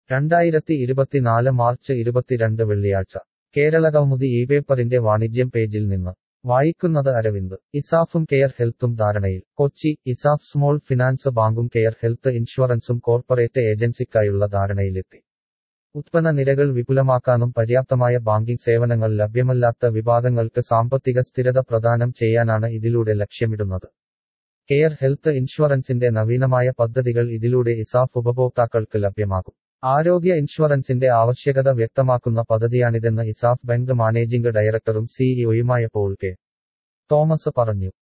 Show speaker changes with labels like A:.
A: രണ്ടായിരത്തി ഇരുപത്തിനാല് മാർച്ച് ഇരുപത്തിരണ്ട് വെള്ളിയാഴ്ച കേരള കൗമുദി ഈ പേപ്പറിന്റെ വാണിജ്യം പേജിൽ നിന്ന് വായിക്കുന്നത് അരവിന്ദ് ഇസാഫും കെയർ ഹെൽത്തും ധാരണയിൽ കൊച്ചി ഇസാഫ് സ്മോൾ ഫിനാൻസ് ബാങ്കും കെയർ ഹെൽത്ത് ഇൻഷുറൻസും കോർപ്പറേറ്റ് ഏജൻസിക്കായുള്ള ധാരണയിലെത്തി ഉത്പന്ന നിരകൾ വിപുലമാക്കാനും പര്യാപ്തമായ ബാങ്കിംഗ് സേവനങ്ങൾ ലഭ്യമല്ലാത്ത വിഭാഗങ്ങൾക്ക് സാമ്പത്തിക സ്ഥിരത പ്രദാനം ചെയ്യാനാണ് ഇതിലൂടെ ലക്ഷ്യമിടുന്നത് കെയർ ഹെൽത്ത് ഇൻഷുറൻസിന്റെ നവീനമായ പദ്ധതികൾ ഇതിലൂടെ ഇസാഫ് ഉപഭോക്താക്കൾക്ക് ലഭ്യമാകും ആരോഗ്യ ഇൻഷുറൻസിന്റെ ആവശ്യകത വ്യക്തമാക്കുന്ന പദ്ധതിയാണിതെന്ന് ഇസാഫ് ബാങ്ക് മാനേജിംഗ് ഡയറക്ടറും സിഇഒയുമായ പോൾ കെ തോമസ് പറഞ്ഞു